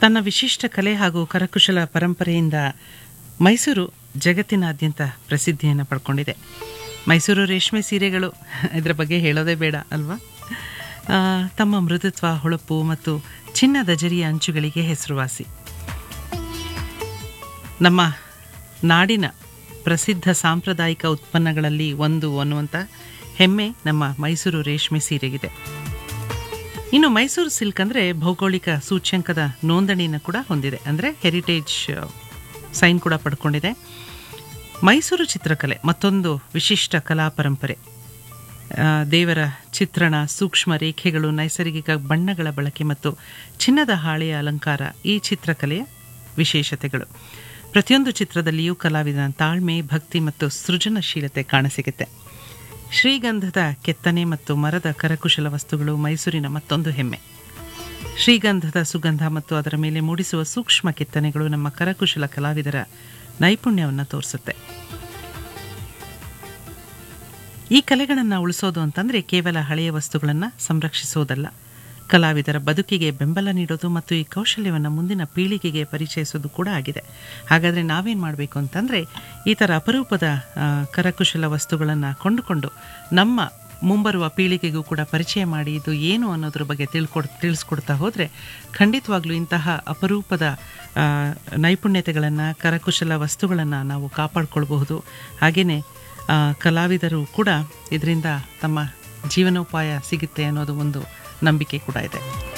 ತನ್ನ ವಿಶಿಷ್ಟ ಕಲೆ ಹಾಗೂ ಕರಕುಶಲ ಪರಂಪರೆಯಿಂದ ಮೈಸೂರು ಜಗತ್ತಿನಾದ್ಯಂತ ಪ್ರಸಿದ್ಧಿಯನ್ನು ಪಡ್ಕೊಂಡಿದೆ ಮೈಸೂರು ರೇಷ್ಮೆ ಸೀರೆಗಳು ಇದರ ಬಗ್ಗೆ ಹೇಳೋದೇ ಬೇಡ ಅಲ್ವಾ ಆ, ತಮ್ಮ ಮೃದುತ್ವ ಹೊಳಪು ಮತ್ತು ಚಿನ್ನದ ಜರಿಯ ಅಂಚುಗಳಿಗೆ ಹೆಸರುವಾಸಿ ನಮ್ಮ ನಾಡಿನ ಪ್ರಸಿದ್ಧ ಸಾಂಪ್ರದಾಯಿಕ ಉತ್ಪನ್ನಗಳಲ್ಲಿ ಒಂದು ಅನ್ನುವಂಥ ಹೆಮ್ಮೆ ನಮ್ಮ ಮೈಸೂರು ರೇಷ್ಮೆ ಸೀರೆಗಿದೆ ಇನ್ನು ಮೈಸೂರು ಸಿಲ್ಕ್ ಅಂದರೆ ಭೌಗೋಳಿಕ ಸೂಚ್ಯಂಕದ ನೋಂದಣಿಯನ್ನು ಕೂಡ ಹೊಂದಿದೆ ಅಂದರೆ ಹೆರಿಟೇಜ್ ಸೈನ್ ಕೂಡ ಪಡ್ಕೊಂಡಿದೆ ಮೈಸೂರು ಚಿತ್ರಕಲೆ ಮತ್ತೊಂದು ವಿಶಿಷ್ಟ ಕಲಾ ಪರಂಪರೆ ಆ, ದೇವರ ಚಿತ್ರಣ ಸೂಕ್ಷ್ಮ ರೇಖೆಗಳು ನೈಸರ್ಗಿಕ ಬಣ್ಣಗಳ ಬಳಕೆ ಮತ್ತು ಚಿನ್ನದ ಹಾಳೆಯ ಅಲಂಕಾರ ಈ ಚಿತ್ರಕಲೆಯ ವಿಶೇಷತೆಗಳು ಪ್ರತಿಯೊಂದು ಚಿತ್ರದಲ್ಲಿಯೂ ಕಲಾವಿದನ ತಾಳ್ಮೆ ಭಕ್ತಿ ಮತ್ತು ಸೃಜನಶೀಲತೆ ಕಾಣಸಿಗುತ್ತೆ ಶ್ರೀಗಂಧದ ಕೆತ್ತನೆ ಮತ್ತು ಮರದ ಕರಕುಶಲ ವಸ್ತುಗಳು ಮೈಸೂರಿನ ಮತ್ತೊಂದು ಹೆಮ್ಮೆ ಶ್ರೀಗಂಧದ ಸುಗಂಧ ಮತ್ತು ಅದರ ಮೇಲೆ ಮೂಡಿಸುವ ಸೂಕ್ಷ್ಮ ಕೆತ್ತನೆಗಳು ನಮ್ಮ ಕರಕುಶಲ ಕಲಾವಿದರ ನೈಪುಣ್ಯವನ್ನು ತೋರಿಸುತ್ತೆ ಈ ಕಲೆಗಳನ್ನು ಉಳಿಸೋದು ಅಂತಂದರೆ ಕೇವಲ ಹಳೆಯ ವಸ್ತುಗಳನ್ನು ಸಂರಕ್ಷಿಸೋದಲ್ಲ ಕಲಾವಿದರ ಬದುಕಿಗೆ ಬೆಂಬಲ ನೀಡೋದು ಮತ್ತು ಈ ಕೌಶಲ್ಯವನ್ನು ಮುಂದಿನ ಪೀಳಿಗೆಗೆ ಪರಿಚಯಿಸೋದು ಕೂಡ ಆಗಿದೆ ಹಾಗಾದರೆ ನಾವೇನು ಮಾಡಬೇಕು ಅಂತಂದರೆ ಈ ಥರ ಅಪರೂಪದ ಆ, ಕರಕುಶಲ ವಸ್ತುಗಳನ್ನು ಕೊಂಡುಕೊಂಡು ನಮ್ಮ ಮುಂಬರುವ ಪೀಳಿಗೆಗೂ ಕೂಡ ಪರಿಚಯ ಮಾಡಿ ಇದು ಏನು ಅನ್ನೋದ್ರ ಬಗ್ಗೆ ತಿಳ್ಕೊಡ್ ತಿಳಿಸ್ಕೊಡ್ತಾ ಹೋದರೆ ಖಂಡಿತವಾಗ್ಲೂ ಇಂತಹ ಅಪರೂಪದ ಆ, ನೈಪುಣ್ಯತೆಗಳನ್ನು ಕರಕುಶಲ ವಸ್ತುಗಳನ್ನು ನಾವು ಕಾಪಾಡ್ಕೊಳ್ಬಹುದು ಹಾಗೆಯೇ ಆ, ಕಲಾವಿದರು ಕೂಡ ಇದರಿಂದ ತಮ್ಮ ಜೀವನೋಪಾಯ ಸಿಗುತ್ತೆ ಅನ್ನೋದು ಒಂದು ನಂಬಿಕೆ ಕೂಡ ಇದೆ